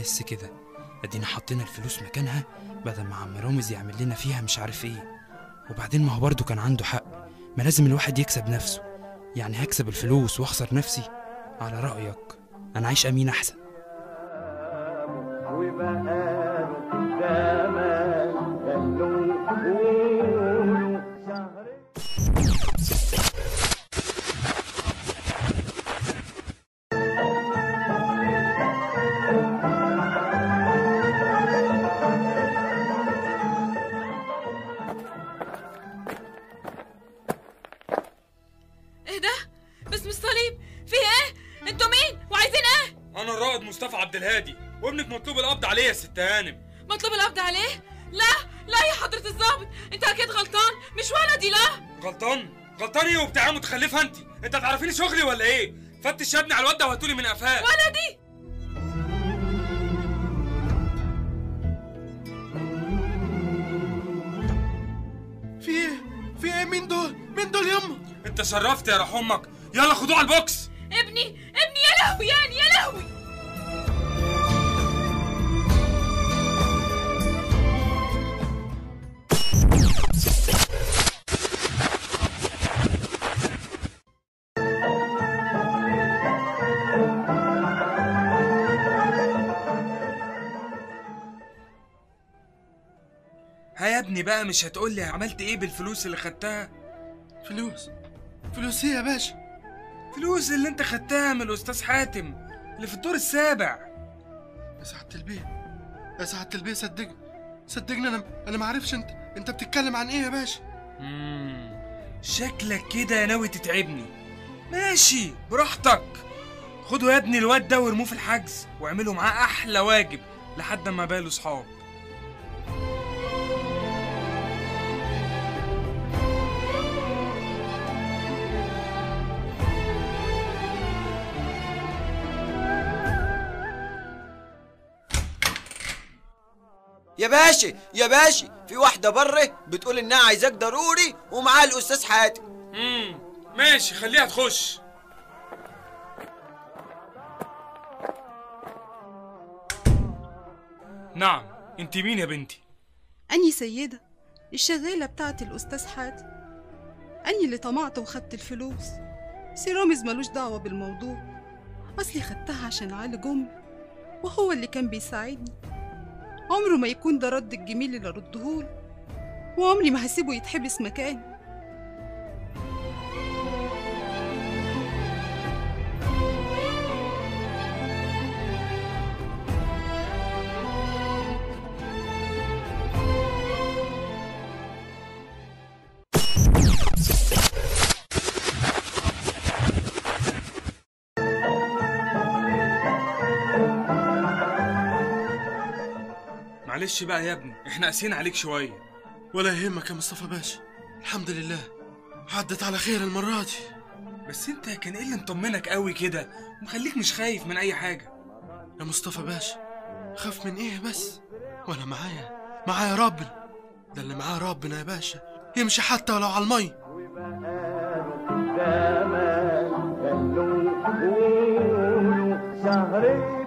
بس كده ادينا حطينا الفلوس مكانها بدل ما عم رامز يعمل لنا فيها مش عارف ايه وبعدين ما هو برضه كان عنده حق ما لازم الواحد يكسب نفسه يعني هكسب الفلوس واخسر نفسي على رأيك انا عايش امين احسن ايه ده باسم الصليب في ايه انتوا مين وعايزين ايه انا الرائد مصطفى عبد الهادي وابنك مطلوب القبض عليه يا ست هانم مطلوب القبض عليه لا لا يا حضرة الضابط انت اكيد غلطان مش ولدي لا غلطان غلطان ايه وبتاع متخلفه انت انت تعرفيني شغلي ولا ايه فتش يا ابني على الواد ده وهاتولي من قفاه ولدي في ايه في ايه مين دول مين دول يما انت شرفت يا روح امك يلا خدوه على البوكس ابني ابني يا لهوي يعني يا لهوي ها يا ابني بقى مش هتقولي عملت ايه بالفلوس اللي خدتها فلوس فلوس ايه يا باشا فلوس اللي انت خدتها من الاستاذ حاتم اللي في الدور السابع يا سعادة البيه يا سعادة البيه صدقني صدقني انا انا ما عارفش انت انت بتتكلم عن ايه يا باشا مم. شكلك كده ناوي تتعبني ماشي براحتك خدوا يا ابني الواد ده وارموه في الحجز واعملوا معاه احلى واجب لحد ما باله صحاب يا باشا يا باشا في واحدة بره بتقول إنها عايزاك ضروري ومعاها الأستاذ حاتم امم ماشي خليها تخش نعم انت مين يا بنتي أني سيدة الشغالة بتاعت الأستاذ حاتم أني اللي طمعت وخدت الفلوس سي رامز ملوش دعوة بالموضوع أصلي خدتها عشان أعالج أمي وهو اللي كان بيساعدني عمره ما يكون ده رد الجميل اللي ردهوله وعمري ما هسيبه يتحبس مكاني معلش بقى يا ابني احنا قاسيين عليك شويه ولا يهمك يا مصطفى باشا الحمد لله عدت على خير المرة دي بس انت كان ايه اللي مطمنك قوي كده ومخليك مش خايف من اي حاجه يا مصطفى باشا خاف من ايه بس وانا معايا معايا ربنا ده اللي معاه ربنا يا باشا يمشي حتى ولو على المي زمان قالوا قولوا شهرين